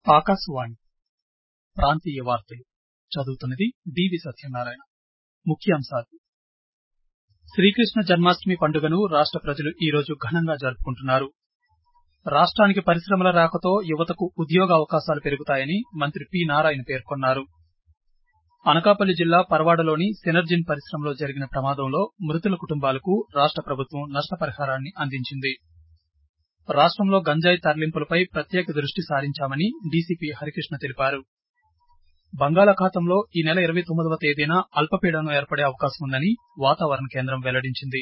ఆకాశవాణి ప్రాంతీయ వార్తలు చదువుతున్నది డివి సత్యనారాయణ ముఖ్యాంశాలు శ్రీకృష్ణ జన్మాష్టమి పండుగను రాష్ట ప్రజలు ఈరోజు ఘనంగా జరుపుకుంటున్నారు రాష్టానికి పరిశ్రమల రాకతో యువతకు ఉద్యోగ అవకాశాలు పెరుగుతాయని మంత్రి పి నారాయణ పేర్కొన్నారు అనకాపల్లి జిల్లా పరవాడలోని సినర్జిన్ పరిశ్రమలో జరిగిన ప్రమాదంలో మృతుల కుటుంబాలకు రాష్ట ప్రభుత్వం నష్టపరిహారాన్ని అందించింది రాష్టంలో గంజాయి తరలింపులపై ప్రత్యేక దృష్టి సారించామని డీసీపీ హరికృష్ణ తెలిపారు బంగాళాఖాతంలో ఈ నెల ఇరవై తొమ్మిదవ తేదీన అల్పపీడనం ఏర్పడే అవకాశం ఉందని వాతావరణ కేంద్రం వెల్లడించింది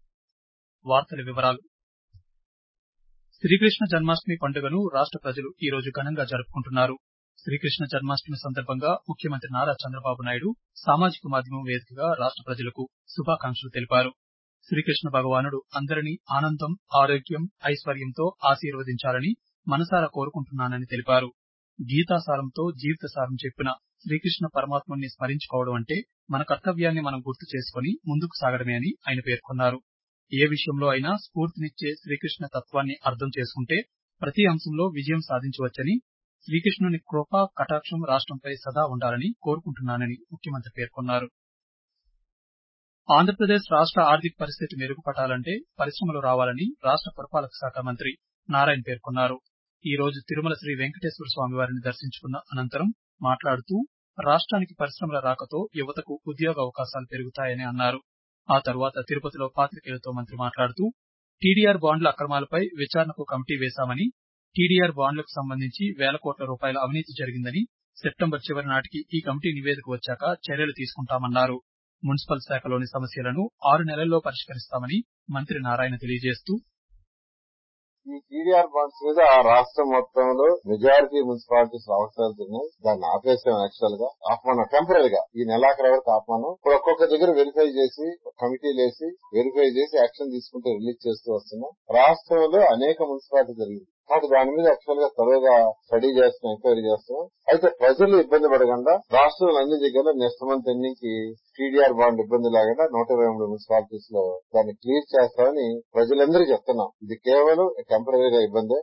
శ్రీకృష్ణ జన్మాష్టమి పండుగను రాష్ట ప్రజలు ఈరోజు ఘనంగా జరుపుకుంటున్నారు శ్రీకృష్ణ జన్మాష్టమి సందర్భంగా ముఖ్యమంత్రి నారా చంద్రబాబు నాయుడు సామాజిక మాధ్యమం వేదికగా రాష్ట ప్రజలకు శుభాకాంక్షలు తెలిపారు శ్రీకృష్ణ భగవానుడు అందరినీ ఆనందం ఆరోగ్యం ఐశ్వర్యంతో ఆశీర్వదించాలని మనసారా కోరుకుంటున్నానని తెలిపారు గీతాసారంతో జీవితసారం చెప్పిన శ్రీకృష్ణ పరమాత్ముని స్మరించుకోవడం అంటే మన కర్తవ్యాన్ని మనం గుర్తు చేసుకుని ముందుకు సాగడమే అని ఆయన పేర్కొన్నారు ఏ విషయంలో అయినా స్ఫూర్తినిచ్చే శ్రీకృష్ణ తత్వాన్ని అర్థం చేసుకుంటే ప్రతి అంశంలో విజయం సాధించవచ్చని శ్రీకృష్ణుని కృప కటాక్షం రాష్టంపై సదా ఉండాలని కోరుకుంటున్నానని ముఖ్యమంత్రి పేర్కొన్నారు ఆంధ్రప్రదేశ్ రాష్ట ఆర్థిక పరిస్థితి మెరుగుపడాలంటే పరిశ్రమలు రావాలని రాష్ట పురపాలక శాఖ మంత్రి నారాయణ పేర్కొన్నారు ఈ రోజు తిరుమల శ్రీ వెంకటేశ్వర స్వామి వారిని దర్శించుకున్న అనంతరం మాట్లాడుతూ రాష్టానికి పరిశ్రమల రాకతో యువతకు ఉద్యోగ అవకాశాలు పెరుగుతాయని అన్నారు ఆ తర్వాత తిరుపతిలో పాత్రికేయులతో మంత్రి మాట్లాడుతూ టీడీఆర్ బాండ్ల అక్రమాలపై విచారణకు కమిటీ వేశామని టీడీఆర్ బాండ్లకు సంబంధించి వేల కోట్ల రూపాయల అవినీతి జరిగిందని సెప్టెంబర్ చివరి నాటికి ఈ కమిటీ నివేదిక వచ్చాక చర్యలు తీసుకుంటామన్నారు మున్సిపల్ శాఖలోని సమస్యలను ఆరు నెలల్లో పరిష్కరిస్తామని మంత్రి నారాయణ తెలియజేస్తూ ఈ టీడీఆర్ బాండ్స్ మీద రాష్ట్రం మొత్తంలో మెజారిటీ మున్సిపాలిటీస్ అవసరాలు ఉన్నాయి దాన్ని ఆపేసాం యాక్చువల్ గా ఆపమనం టెంపరీగా ఈ నెలాఖరు వరకు ఆపమనం ఇప్పుడు ఒక్కొక్క దగ్గర వెరిఫై చేసి కమిటీలు వేసి వెరిఫై చేసి యాక్షన్ తీసుకుంటూ రిలీజ్ చేస్తూ వస్తున్నాం రాష్ట్రంలో అనేక మున్సిపాలిటీ జరిగింది కాబట్టి దాని మీద యాక్చువల్ గా త్వరగా స్టడీ చేస్తున్నాం ఎంక్వైరీ చేస్తున్నాం అయితే ప్రజలు ఇబ్బంది పడకుండా రాష్ట్రంలో అన్ని దగ్గర నెక్స్ట్ మంత్ ఎండింగ్ కి టీడీఆర్ బాండ్ ఇబ్బంది లేకుండా నూట ఇరవై మూడు మున్సిపాలిటీస్ లో దాన్ని క్లియర్ చేస్తామని ప్రజలందరికీ చెప్తున్నాం ఇది కేవలం టెంపరీగా ఇబ్బందే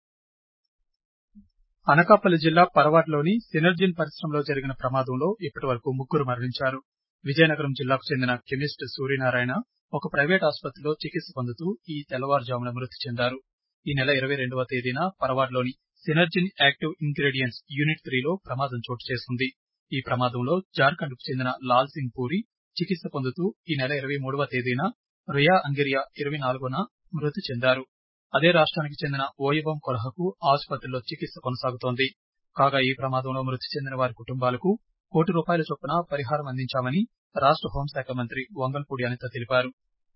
అనకాపల్లి జిల్లా పరవాడలోని సినర్జిన్ పరిశ్రమలో జరిగిన ప్రమాదంలో ఇప్పటి వరకు ముగ్గురు మరణించారు విజయనగరం జిల్లాకు చెందిన కెమిస్ట్ సూర్యనారాయణ ఒక ప్రైవేట్ ఆసుపత్రిలో చికిత్స పొందుతూ ఈ తెల్లవారుజామున మృతి చెందారు ఈ నెల ఇరవై రెండవ తేదీన పరవాడలోని సినర్జిన్ యాక్టివ్ ఇంగ్రీడియంట్స్ యూనిట్ త్రీలో ప్రమాదం చోటు చేసుకుంది ఈ ప్రమాదంలో జార్ఖండ్ కు చెందిన లాల్ సింగ్ పూరి చికిత్స పొందుతూ ఈ నెల ఇరవై మూడవ తేదీన రియా అంగిరియా ఇరవై నాలుగున మృతి చెందారు అదే రాష్ట్రానికి చెందిన ఓయబం కొలహకు ఆసుపత్రిలో చికిత్స కొనసాగుతోంది కాగా ఈ ప్రమాదంలో మృతి చెందిన వారి కుటుంబాలకు కోటి రూపాయల చొప్పున పరిహారం అందించామని రాష్ట హోంశాఖ మంత్రి వంగల్పూడి అనిత తెలిపారు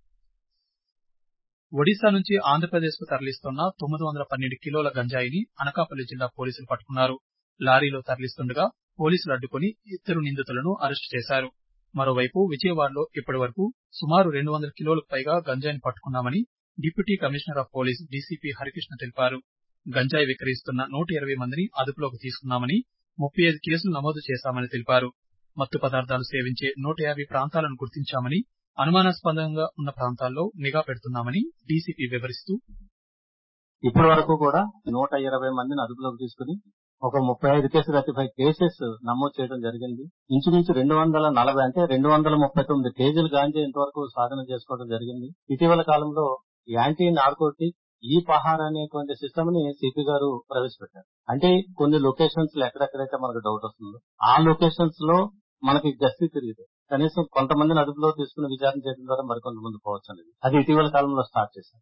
ఒడిశా నుంచి ఆంధ్రప్రదేశ్ కు తరలిస్తున్న తొమ్మిది వందల పన్నెండు కిలోల గంజాయిని అనకాపల్లి జిల్లా పోలీసులు పట్టుకున్నారు లారీలో తరలిస్తుండగా పోలీసులు అడ్డుకుని ఇద్దరు నిందితులను అరెస్టు చేశారు మరోవైపు విజయవాడలో ఇప్పటి వరకు సుమారు రెండు వందల కిలోలకు పైగా గంజాయిని పట్టుకున్నామని deputy commissioner of police DCP Harikrishna తెలిపారు గంజాయి విక్రయిస్తున్న నూట ఇరవై మందిని అదుపులోకి తీసుకున్నామని ముప్పై ఐదు కేసులు నమోదు చేశామని తెలిపారు మత్తు పదార్థాలు సేవించే నూట యాభై ప్రాంతాలను గుర్తించామని అనుమానాస్పదంగా ఉన్న ప్రాంతాల్లో నిఘా పెడుతున్నామని డీసీపీ వివరిస్తూ ఇప్పటి వరకు కూడా నూట ఇరవై మందిని అదుపులోకి తీసుకుని ఒక ముప్పై ఐదు కేసు థర్టీ ఫైవ్ కేసెస్ నమోదు చేయడం జరిగింది ఇంచుమించు రెండు వందల నలభై అంటే రెండు వందల ముప్పై తొమ్మిది కేజీలు గాంజా ఇంతవరకు సాధన చేసుకోవడం జరిగింది ఇటీవల కాలంలో యాంటీ నార్కోటిక్ ఈ పహార్ అనేటువంటి సిస్టమ్ ని సిపి గారు ప్రవేశపెట్టారు అంటే కొన్ని లొకేషన్స్ లో ఎక్కడెక్కడైతే మనకు డౌట్ వస్తుందో ఆ లొకేషన్స్ లో మనకి గస్తీ తిరిగితే కనీసం కొంతమందిని అదుపులో తీసుకుని విచారణ చేయడం ద్వారా మరికొంతమంది పోవచ్చు అనేది అది ఇటీవల కాలంలో స్టార్ట్ చేశారు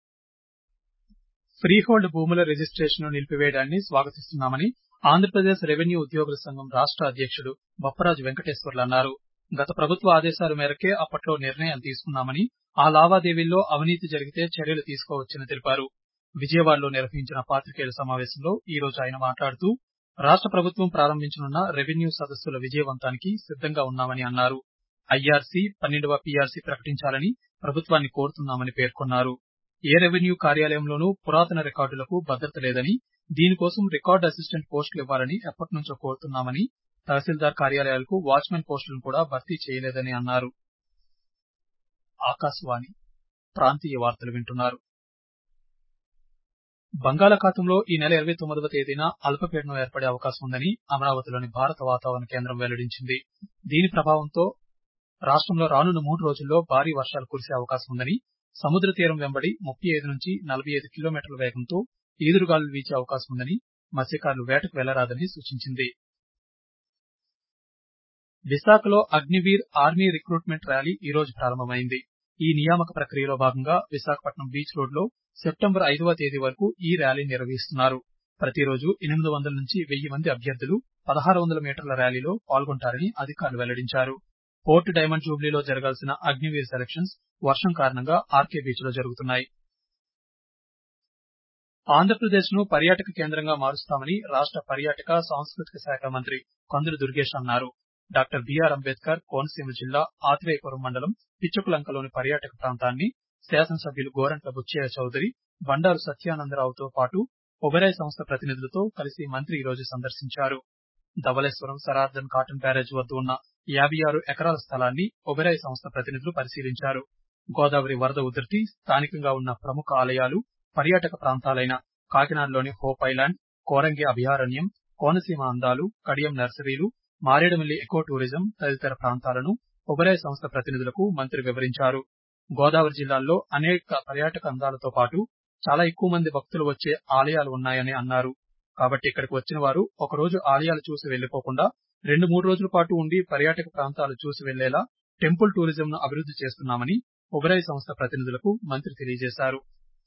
ఫ్రీహోల్డ్ భూముల రిజిస్ట్రేషన్ నిలిపివేయడాన్ని స్వాగతిస్తున్నామని ఆంధ్రప్రదేశ్ రెవెన్యూ ఉద్యోగుల సంఘం రాష్ట అధ్యక్షుడు బప్పరాజు వెంకటేశ్వర్లు అన్నారు గత ప్రభుత్వ ఆదేశాల మేరకే అప్పట్లో నిర్ణయం తీసుకున్నామని ఆ లావాదేవీల్లో అవినీతి జరిగితే చర్యలు తీసుకోవచ్చని తెలిపారు విజయవాడలో నిర్వహించిన పాత్రికేయుల సమావేశంలో ఈ రోజు ఆయన మాట్లాడుతూ రాష్ట ప్రభుత్వం ప్రారంభించనున్న రెవెన్యూ సదస్సుల విజయవంతానికి సిద్దంగా ఉన్నామని అన్నారు ఐఆర్సీ పన్నెండవ పీఆర్సీ ప్రకటించాలని ప్రభుత్వాన్ని కోరుతున్నామని పేర్కొన్నారు ఏ రెవెన్యూ కార్యాలయంలోనూ పురాతన రికార్డులకు భద్రత లేదని దీనికోసం రికార్డు అసిస్టెంట్ పోస్టులు ఇవ్వాలని ఎప్పటినుంచో కోరుతున్నామని తహసీల్దార్ కార్యాలయాలకు వాచ్మెన్ పోస్టులను కూడా భర్తీ చేయలేదని అన్నారు ఆకాశవాణి ప్రాంతీయ వార్తలు వింటున్నారు బంగాళాఖాతంలో ఈ నెల ఇరవై తొమ్మిదవ తేదీన అల్పపీడనం ఏర్పడే అవకాశం ఉందని అమరావతిలోని భారత వాతావరణ కేంద్రం వెల్లడించింది దీని ప్రభావంతో రాష్టంలో రానున్న మూడు రోజుల్లో భారీ వర్షాలు కురిసే అవకాశం ఉందని సముద్ర తీరం వెంబడి ముప్పై ఐదు నుంచి నలభై ఐదు కిలోమీటర్ల వేగంతో ఈదురుగాలులు వీచే అవకాశం ఉందని మత్స్యకారులు వేటకు వెళ్లరాదని సూచించింది విశాఖలో అగ్నివీర్ ఆర్మీ రిక్రూట్మెంట్ ర్యాలీ ఈ రోజు ప్రారంభమైంది ఈ నియామక ప్రక్రియలో భాగంగా విశాఖపట్నం బీచ్ రోడ్ లో సెప్టెంబర్ ఐదవ తేదీ వరకు ఈ ర్యాలీ నిర్వహిస్తున్నారు ప్రతిరోజు ఎనిమిది వందల నుంచి వెయ్యి మంది అభ్యర్థులు పదహారు వందల మీటర్ల ర్యాలీలో పాల్గొంటారని అధికారులు వెల్లడించారు పోర్ట్ డైమండ్ జూబ్లీలో జరగాల్సిన అగ్నివీర్ సెలక్షన్స్ వర్షం కారణంగా ఆర్కే బీచ్ లో జరుగుతున్నాయి ఆంధ్రప్రదేశ్ ను పర్యాటక కేంద్రంగా మారుస్తామని రాష్ట పర్యాటక సాంస్కృతిక శాఖ మంత్రి కందుల దుర్గేష్ అన్నారు డాక్టర్ బిఆర్ అంబేద్కర్ కోనసీమ జిల్లా ఆత్రేయపురం మండలం పిచ్చుకులంకలోని పర్యాటక ప్రాంతాన్ని శాసనసభ్యులు గోరంట్ల బుచ్చయ్య చౌదరి బండారు సత్యానందరావుతో పాటు ఒబెరాయ్ సంస్థ ప్రతినిధులతో కలిసి మంత్రి ఈ రోజు సందర్శించారు ధవళేశ్వరం సరార్దన్ కాటన్ బ్యారేజ్ వద్ద ఉన్న యాభై ఆరు ఎకరాల స్థలాన్ని ఒబెరాయ్ సంస్థ ప్రతినిధులు పరిశీలించారు గోదావరి వరద ఉధృతి స్థానికంగా ఉన్న ప్రముఖ ఆలయాలు పర్యాటక ప్రాంతాలైన కాకినాడలోని హోప్ ఐలాండ్ కోరంగి అభయారణ్యం కోనసీమ అందాలు కడియం నర్సరీలు మారేడుమిల్లి ఎకో టూరిజం తదితర ప్రాంతాలను ఒబెరాయ్ సంస్థ ప్రతినిధులకు మంత్రి వివరించారు గోదావరి జిల్లాల్లో అనేక పర్యాటక అందాలతో పాటు చాలా ఎక్కువ మంది భక్తులు వచ్చే ఆలయాలు ఉన్నాయని అన్నారు కాబట్టి ఇక్కడికి వచ్చిన వారు ఒకరోజు ఆలయాలు చూసి వెళ్లిపోకుండా రెండు మూడు రోజుల పాటు ఉండి పర్యాటక ప్రాంతాలు చూసి వెళ్లేలా టెంపుల్ టూరిజం ను అభివృద్ది చేస్తున్నామని ఒబెరాయ్ సంస్థ ప్రతినిధులకు మంత్రి తెలియజేశారు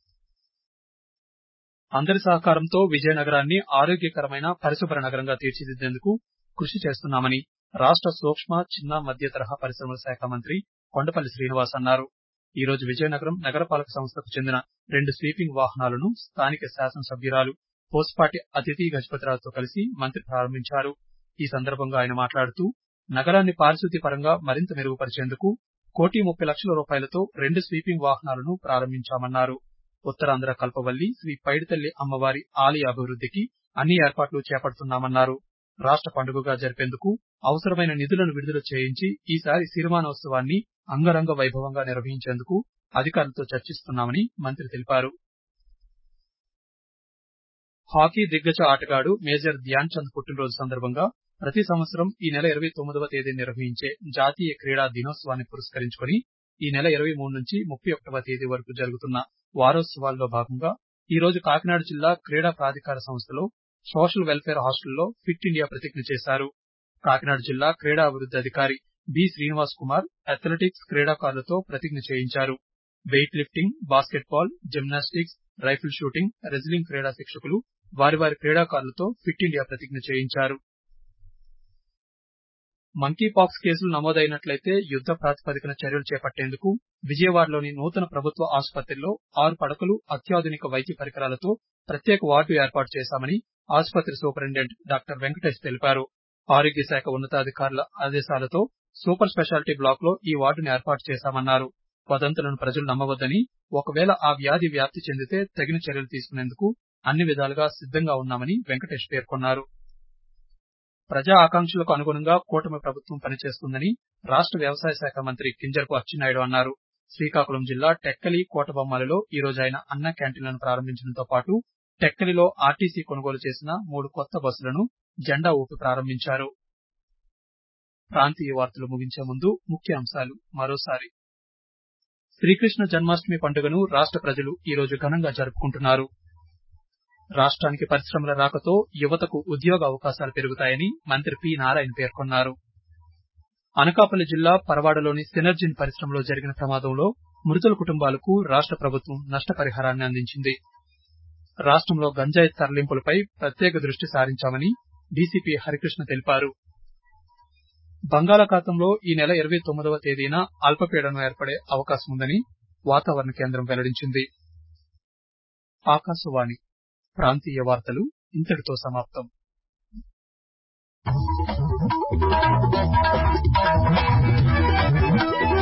అందరి సహకారంతో విజయనగరాన్ని ఆరోగ్యకరమైన పరిశుభ్ర నగరంగా తీర్చిదిద్దేందుకు కృషి చేస్తున్నామని రాష్ట సూక్ష్మ చిన్న మధ్య తరహా పరిశ్రమల శాఖ మంత్రి కొండపల్లి శ్రీనివాస్ అన్నారు ఈ రోజు విజయనగరం నగరపాలక సంస్థకు చెందిన రెండు స్వీపింగ్ వాహనాలను స్థానిక శాసనసభ్యురాలు పోస్పాటి అతిథి గజపతిరాజుతో కలిసి మంత్రి ప్రారంభించారు ఈ సందర్భంగా ఆయన మాట్లాడుతూ నగరాన్ని పారిశుద్ధ్య పరంగా మరింత మెరుగుపరిచేందుకు కోటి ముప్పై లక్షల రూపాయలతో రెండు స్వీపింగ్ వాహనాలను ప్రారంభించామన్నారు ఉత్తరాంధ్ర కల్పవల్లి శ్రీ పైడితల్లి అమ్మవారి ఆలయ అభివృద్ధికి అన్ని ఏర్పాట్లు చేపడుతున్నామన్నారు రాష్ట పండుగగా జరిపేందుకు అవసరమైన నిధులను విడుదల చేయించి ఈసారి సిరిమానోత్సవాన్ని అంగరంగ వైభవంగా నిర్వహించేందుకు అధికారులతో చర్చిస్తున్నామని మంత్రి తెలిపారు హాకీ దిగ్గజ ఆటగాడు మేజర్ ధ్యాన్ చంద్ పుట్టినరోజు సందర్భంగా ప్రతి సంవత్సరం ఈ నెల ఇరవై తొమ్మిదవ తేదీ నిర్వహించే జాతీయ క్రీడా దినోత్సవాన్ని పురస్కరించుకుని ఈ నెల ఇరవై మూడు నుంచి ముప్పై ఒకటవ తేదీ వరకు జరుగుతున్న వారోత్సవాల్లో భాగంగా ఈ రోజు కాకినాడ జిల్లా క్రీడా ప్రాధికార సంస్థలో సోషల్ వెల్ఫేర్ హాస్టల్లో ఫిట్ ఇండియా ప్రతిజ్ఞ చేశారు కాకినాడ జిల్లా క్రీడా అభివృద్ది అధికారి బి శ్రీనివాస్ కుమార్ అథ్లెటిక్స్ క్రీడాకారులతో ప్రతిజ్ఞ చేయించారు weight lifting basketball gymnastics rifle shooting wrestling క్రీడా శిక్షకులు వారి వారి క్రీడాకారులతో ఫిట్ ఇండియా ప్రతిజ్ఞ చేయించారు మంకీ పాక్స్ కేసులు నమోదైనట్లయితే యుద్ద ప్రాతిపదికన చర్యలు చేపట్టేందుకు విజయవాడలోని నూతన ప్రభుత్వ ఆసుపత్రిలో ఆరు పడకలు అత్యాధునిక వైద్య పరికరాలతో ప్రత్యేక వార్డు ఏర్పాటు చేశామని ఆసుపత్రి సూపరింటెండెంట్ డాక్టర్ వెంకటేష్ తెలిపారు ఆరోగ్య శాఖ ఉన్నతాధికారుల ఆదేశాలతో సూపర్ స్పెషాలిటీ బ్లాక్ లో ఈ వార్డును ఏర్పాటు చేశామన్నారు వదంతులను ప్రజలు నమ్మవద్దని ఒకవేళ ఆ వ్యాధి వ్యాప్తి చెందితే తగిన చర్యలు తీసుకునేందుకు అన్ని విధాలుగా సిద్దంగా ఉన్నామని వెంకటేష్ పేర్కొన్నారు ప్రజా ఆకాంక్షలకు అనుగుణంగా కూటమి ప్రభుత్వం పనిచేస్తుందని రాష్ట వ్యవసాయ శాఖ మంత్రి కింజరపు అచ్చెన్నాయుడు అన్నారు శ్రీకాకుళం జిల్లా టెక్కలి కోటబొమ్మాలలో ఈ రోజు ఆయన అన్న క్యాంటీన్లను ప్రారంభించడంతో పాటు టెక్కలిలో ఆర్టీసీ కొనుగోలు చేసిన మూడు కొత్త బస్సులను జెండా ఊపి ప్రారంభించారు ప్రాంతీయ వార్తలు ముగించే ముందు ముఖ్య అంశాలు మరోసారి శ్రీకృష్ణ జన్మాష్టమి పండుగను రాష్ట ప్రజలు ఈ రోజు ఘనంగా జరుపుకుంటున్నారు రాష్ట్రానికి పరిశ్రమల రాకతో యువతకు ఉద్యోగ అవకాశాలు పెరుగుతాయని మంత్రి పి నారాయణ పేర్కొన్నారు అనకాపల్లి జిల్లా పరవాడలోని సినర్జిన్ పరిశ్రమలో జరిగిన ప్రమాదంలో మృతుల కుటుంబాలకు రాష్ట ప్రభుత్వం నష్టపరిహారాన్ని అందించింది రాష్ట్రంలో గంజాయి తరలింపులపై ప్రత్యేక దృష్టి సారించామని డీసీపీ హరికృష్ణ తెలిపారు బంగాళాఖాతంలో ఈ నెల ఇరవై తొమ్మిదవ తేదీన అల్పపీడనం ఏర్పడే అవకాశం ఉందని వాతావరణ కేంద్రం వెల్లడించింది ఆకాశవాణి ప్రాంతీయ వార్తలు ఇంతటితో సమాప్తం Thank you.